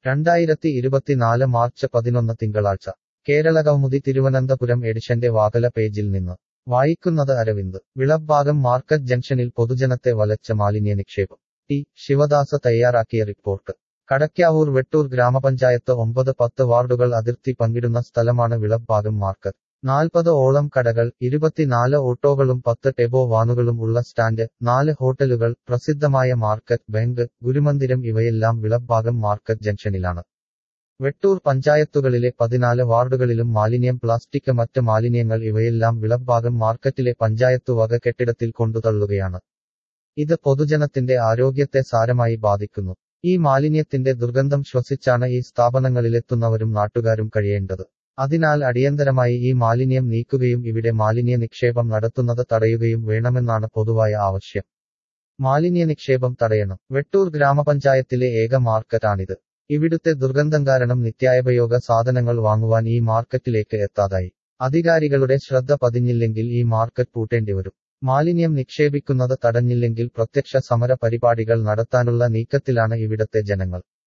രണ്ടായിരത്തി ഇരുപത്തിനാല് മാർച്ച് പതിനൊന്ന് തിങ്കളാഴ്ച കേരള കൗമുദി തിരുവനന്തപുരം എഡിഷന്റെ വാകല പേജിൽ നിന്ന് വായിക്കുന്നത് അരവിന്ദ് വിളഭാഗം മാർക്കറ്റ് ജംഗ്ഷനിൽ പൊതുജനത്തെ വലച്ച മാലിന്യ നിക്ഷേപം ടി ശിവദാസ തയ്യാറാക്കിയ റിപ്പോർട്ട് കടയ്ക്കാവൂർ വെട്ടൂർ ഗ്രാമപഞ്ചായത്ത് ഒമ്പത് പത്ത് വാർഡുകൾ അതിർത്തി പങ്കിടുന്ന സ്ഥലമാണ് വിളഭാഗം മാർക്കറ്റ് നാൽപ്പത് ഓളം കടകൾ ഇരുപത്തിനാല് ഓട്ടോകളും പത്ത് ടെബോ വാനുകളും ഉള്ള സ്റ്റാൻഡ് നാല് ഹോട്ടലുകൾ പ്രസിദ്ധമായ മാർക്കറ്റ് ബാങ്ക് ഗുരുമന്ദിരം ഇവയെല്ലാം വിളഭാഗം മാർക്കറ്റ് ജംഗ്ഷനിലാണ് വെട്ടൂർ പഞ്ചായത്തുകളിലെ പതിനാല് വാർഡുകളിലും മാലിന്യം പ്ലാസ്റ്റിക് മറ്റ് മാലിന്യങ്ങൾ ഇവയെല്ലാം വിളഭാഗം മാർക്കറ്റിലെ പഞ്ചായത്തു വക കെട്ടിടത്തിൽ കൊണ്ടുതള്ളുകയാണ് ഇത് പൊതുജനത്തിന്റെ ആരോഗ്യത്തെ സാരമായി ബാധിക്കുന്നു ഈ മാലിന്യത്തിന്റെ ദുർഗന്ധം ശ്വസിച്ചാണ് ഈ സ്ഥാപനങ്ങളിലെത്തുന്നവരും നാട്ടുകാരും കഴിയേണ്ടത് അതിനാൽ അടിയന്തരമായി ഈ മാലിന്യം നീക്കുകയും ഇവിടെ മാലിന്യ നിക്ഷേപം നടത്തുന്നത് തടയുകയും വേണമെന്നാണ് പൊതുവായ ആവശ്യം മാലിന്യ നിക്ഷേപം തടയണം വെട്ടൂർ ഗ്രാമപഞ്ചായത്തിലെ ഏക മാർക്കറ്റാണിത് ഇവിടുത്തെ ദുർഗന്ധം കാരണം നിത്യാപയോഗ സാധനങ്ങൾ വാങ്ങുവാൻ ഈ മാർക്കറ്റിലേക്ക് എത്താതായി അധികാരികളുടെ ശ്രദ്ധ പതിഞ്ഞില്ലെങ്കിൽ ഈ മാർക്കറ്റ് പൂട്ടേണ്ടിവരും മാലിന്യം നിക്ഷേപിക്കുന്നത് തടഞ്ഞില്ലെങ്കിൽ പ്രത്യക്ഷ സമര പരിപാടികൾ നടത്താനുള്ള നീക്കത്തിലാണ് ഇവിടത്തെ ജനങ്ങൾ